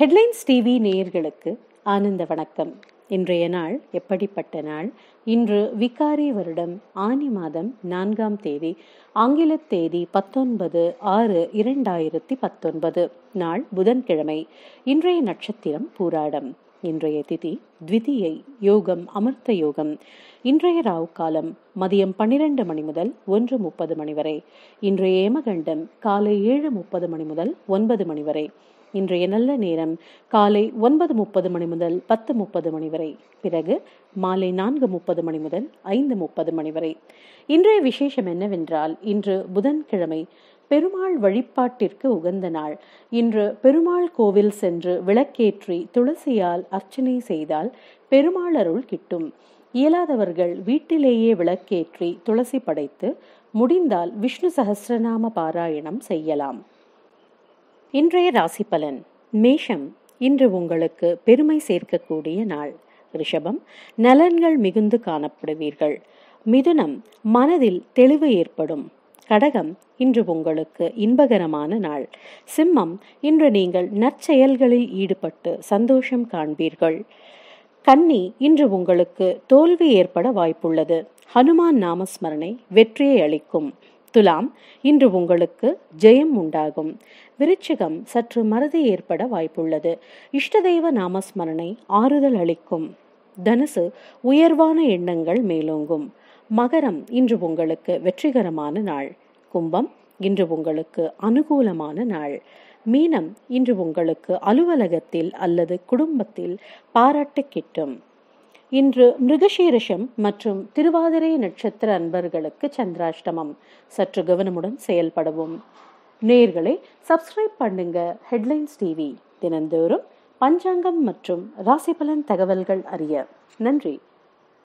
headlines TV நேயர்களுக்கு ஆனந்த வணக்கம் இன்றைய நாள் எப்படிப்பட்ட நாள் இன்று விகாரி வருடம் ஆனி மாதம் நான்காம் தேதி ஆங்கில தேதி பத்தொன்பது ஆறு இரண்டாயிரத்தி பத்தொன்பது நாள் புதன்கிழமை இன்றைய நட்சத்திரம் பூராடம் இன்றைய திதி த்விதியை யோகம் அமர்த்த யோகம் இன்றைய ராவு காலம் மதியம் பன்னிரண்டு மணி முதல் ஒன்று முப்பது மணி வரை இன்றைய ஏமகண்டம் காலை ஏழு முப்பது மணி முதல் ஒன்பது மணி வரை இன்றைய நல்ல நேரம் காலை ஒன்பது முப்பது மணி முதல் பத்து முப்பது மணி வரை பிறகு மாலை நான்கு முப்பது மணி முதல் ஐந்து முப்பது மணி வரை இன்றைய விசேஷம் என்னவென்றால் இன்று புதன்கிழமை பெருமாள் வழிபாட்டிற்கு உகந்த நாள் இன்று பெருமாள் கோவில் சென்று விளக்கேற்றி துளசியால் அர்ச்சனை செய்தால் பெருமாள் அருள் கிட்டும் இயலாதவர்கள் வீட்டிலேயே விளக்கேற்றி துளசி படைத்து முடிந்தால் விஷ்ணு சகசிரநாம பாராயணம் செய்யலாம் இன்றைய ராசி பலன் மேஷம் இன்று உங்களுக்கு பெருமை சேர்க்கக்கூடிய நாள் ரிஷபம் நலன்கள் மிகுந்து காணப்படுவீர்கள் மிதுனம் மனதில் தெளிவு ஏற்படும் கடகம் இன்று உங்களுக்கு இன்பகரமான நாள் சிம்மம் இன்று நீங்கள் நற்செயல்களில் ஈடுபட்டு சந்தோஷம் காண்பீர்கள் கன்னி இன்று உங்களுக்கு தோல்வி ஏற்பட வாய்ப்புள்ளது ஹனுமான் நாமஸ்மரணை வெற்றியை அளிக்கும் துலாம் இன்று உங்களுக்கு ஜெயம் உண்டாகும் விருச்சிகம் சற்று மறதி ஏற்பட வாய்ப்புள்ளது இஷ்டதெய்வ நாமஸ்மரணை ஆறுதல் அளிக்கும் தனுசு உயர்வான எண்ணங்கள் மேலோங்கும் மகரம் இன்று உங்களுக்கு வெற்றிகரமான நாள் கும்பம் இன்று உங்களுக்கு அனுகூலமான நாள் மீனம் இன்று உங்களுக்கு அலுவலகத்தில் அல்லது குடும்பத்தில் பாராட்டு கிட்டும் இன்று மிருகசீரிஷம் மற்றும் திருவாதிரை நட்சத்திர அன்பர்களுக்கு சந்திராஷ்டமம் சற்று கவனமுடன் செயல்படவும் நேர்களை சப்ஸ்கிரைப் பண்ணுங்க ஹெட்லைன்ஸ் டிவி தினந்தோறும் பஞ்சாங்கம் மற்றும் ராசிபலன் தகவல்கள் அறிய நன்றி